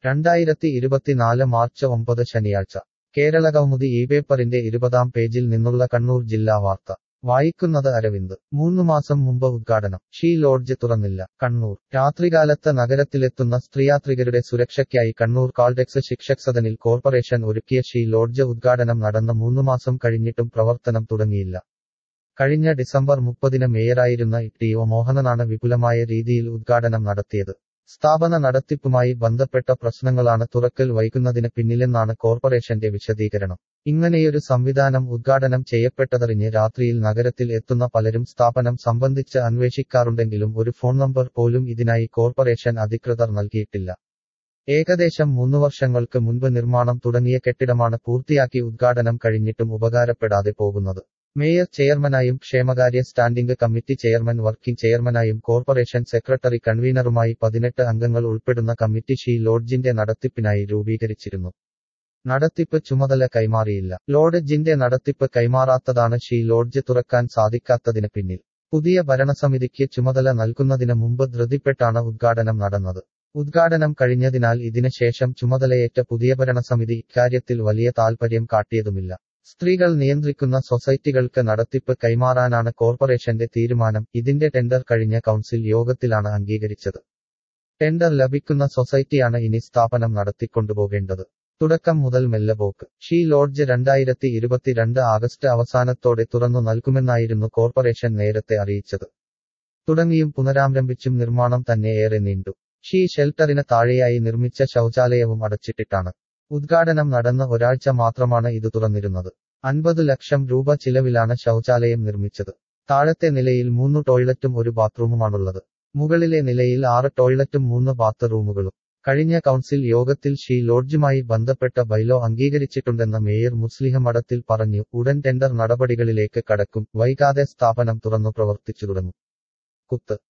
രണ്ടായിരത്തി ഇരുപത്തിനാല് മാർച്ച് ഒമ്പത് ശനിയാഴ്ച കേരളകൗമുദി ഈ പേപ്പറിന്റെ ഇരുപതാം പേജിൽ നിന്നുള്ള കണ്ണൂർ ജില്ലാ വാർത്ത വായിക്കുന്നത് അരവിന്ദ് മൂന്നു മാസം മുമ്പ് ഉദ്ഘാടനം ഷീ ലോഡ്ജ് തുറന്നില്ല കണ്ണൂർ രാത്രികാലത്ത് നഗരത്തിലെത്തുന്ന സ്ത്രീയാത്രികരുടെ സുരക്ഷയ്ക്കായി കണ്ണൂർ കാൾടെക്സ് ശിക്ഷക് സദനിൽ കോർപ്പറേഷൻ ഒരുക്കിയ ഷീ ലോഡ്ജ് ഉദ്ഘാടനം നടന്ന് മൂന്നു മാസം കഴിഞ്ഞിട്ടും പ്രവർത്തനം തുടങ്ങിയില്ല കഴിഞ്ഞ ഡിസംബർ മുപ്പതിന് മേയറായിരുന്ന ടി ഒ മോഹനനാണ് വിപുലമായ രീതിയിൽ ഉദ്ഘാടനം നടത്തിയത് സ്ഥാപന നടത്തിപ്പുമായി ബന്ധപ്പെട്ട പ്രശ്നങ്ങളാണ് തുറക്കൽ വൈകുന്നതിന് പിന്നിലെന്നാണ് കോർപ്പറേഷന്റെ വിശദീകരണം ഇങ്ങനെയൊരു സംവിധാനം ഉദ്ഘാടനം ചെയ്യപ്പെട്ടതറിഞ്ഞ് രാത്രിയിൽ നഗരത്തിൽ എത്തുന്ന പലരും സ്ഥാപനം സംബന്ധിച്ച് അന്വേഷിക്കാറുണ്ടെങ്കിലും ഒരു ഫോൺ നമ്പർ പോലും ഇതിനായി കോർപ്പറേഷൻ അധികൃതർ നൽകിയിട്ടില്ല ഏകദേശം മൂന്നു വർഷങ്ങൾക്ക് മുൻപ് നിർമ്മാണം തുടങ്ങിയ കെട്ടിടമാണ് പൂർത്തിയാക്കി ഉദ്ഘാടനം കഴിഞ്ഞിട്ടും ഉപകാരപ്പെടാതെ പോകുന്നത് മേയർ ചെയർമാനായും ക്ഷേമകാര്യ സ്റ്റാൻഡിംഗ് കമ്മിറ്റി ചെയർമാൻ വർക്കിംഗ് ചെയർമാനായും കോർപ്പറേഷൻ സെക്രട്ടറി കൺവീനറുമായി പതിനെട്ട് അംഗങ്ങൾ ഉൾപ്പെടുന്ന കമ്മിറ്റി ഷീ ലോഡ്ജിന്റെ നടത്തിപ്പിനായി രൂപീകരിച്ചിരുന്നു നടത്തിപ്പ് ചുമതല കൈമാറിയില്ല ലോഡ്ജിന്റെ നടത്തിപ്പ് കൈമാറാത്തതാണ് ഷീ ലോഡ്ജ് തുറക്കാൻ സാധിക്കാത്തതിന് പിന്നിൽ പുതിയ ഭരണസമിതിക്ക് ചുമതല നൽകുന്നതിന് മുമ്പ് ധൃതിപ്പെട്ടാണ് ഉദ്ഘാടനം നടന്നത് ഉദ്ഘാടനം കഴിഞ്ഞതിനാൽ ഇതിന് ശേഷം ചുമതലയേറ്റ പുതിയ ഭരണസമിതി ഇക്കാര്യത്തിൽ വലിയ താൽപര്യം കാട്ടിയതുമില്ല സ്ത്രീകൾ നിയന്ത്രിക്കുന്ന സൊസൈറ്റികൾക്ക് നടത്തിപ്പ് കൈമാറാനാണ് കോർപ്പറേഷന്റെ തീരുമാനം ഇതിന്റെ ടെൻഡർ കഴിഞ്ഞ കൗൺസിൽ യോഗത്തിലാണ് അംഗീകരിച്ചത് ടെൻഡർ ലഭിക്കുന്ന സൊസൈറ്റിയാണ് ഇനി സ്ഥാപനം നടത്തിക്കൊണ്ടുപോകേണ്ടത് തുടക്കം മുതൽ മെല്ലപോക്ക് ഷീ ലോഡ്ജ് രണ്ടായിരത്തി ഇരുപത്തിരണ്ട് ആഗസ്റ്റ് അവസാനത്തോടെ തുറന്നു നൽകുമെന്നായിരുന്നു കോർപ്പറേഷൻ നേരത്തെ അറിയിച്ചത് തുടങ്ങിയും പുനരാരംഭിച്ചും നിർമ്മാണം തന്നെ ഏറെ നീണ്ടു ഷീ ഷെൽട്ടറിന് താഴെയായി നിർമ്മിച്ച ശൗചാലയവും അടച്ചിട്ടിട്ടാണ് ഉദ്ഘാടനം നടന്ന ഒരാഴ്ച മാത്രമാണ് ഇത് തുറന്നിരുന്നത് അൻപത് ലക്ഷം രൂപ ചിലവിലാണ് ശൗചാലയം നിർമ്മിച്ചത് താഴത്തെ നിലയിൽ മൂന്ന് ടോയ്ലറ്റും ഒരു ബാത്റൂമുമാണുള്ളത് മുകളിലെ നിലയിൽ ആറ് ടോയ്ലറ്റും മൂന്ന് ബാത്ത് റൂമുകളും കഴിഞ്ഞ കൗൺസിൽ യോഗത്തിൽ ഷീ ലോഡ്ജുമായി ബന്ധപ്പെട്ട ബൈലോ അംഗീകരിച്ചിട്ടുണ്ടെന്ന് മേയർ മുസ്ലിഹ മഠത്തിൽ പറഞ്ഞു ഉടൻ ടെൻഡർ നടപടികളിലേക്ക് കടക്കും വൈകാതെ സ്ഥാപനം തുറന്നു പ്രവർത്തിച്ചു തുടങ്ങും കുത്ത്